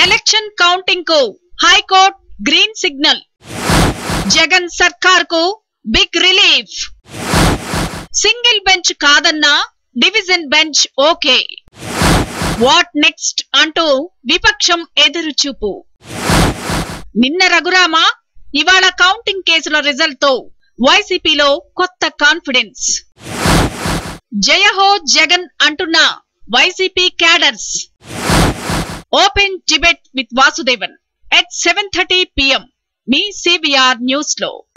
election counting కు high court green signal Jagan సర్కార్ కు బిగ్ రిలీఫ్ సింగిల్ బెంచ్ కాదన్నా division bench okay what next అంటూ విపక్షం ఎదురుచూపు నిన్న రఘురామ ఇవాళ కౌంటింగ్ కేసుల రిజల్ట్ తో వైసీపీలో కొత్త కాన్ఫిడెన్స్ జయహో జగన్ అంటున్న YCP cadres open debate with Vasudevan at seven thirty PM మీ సివిఆర్ న్యూస్ లో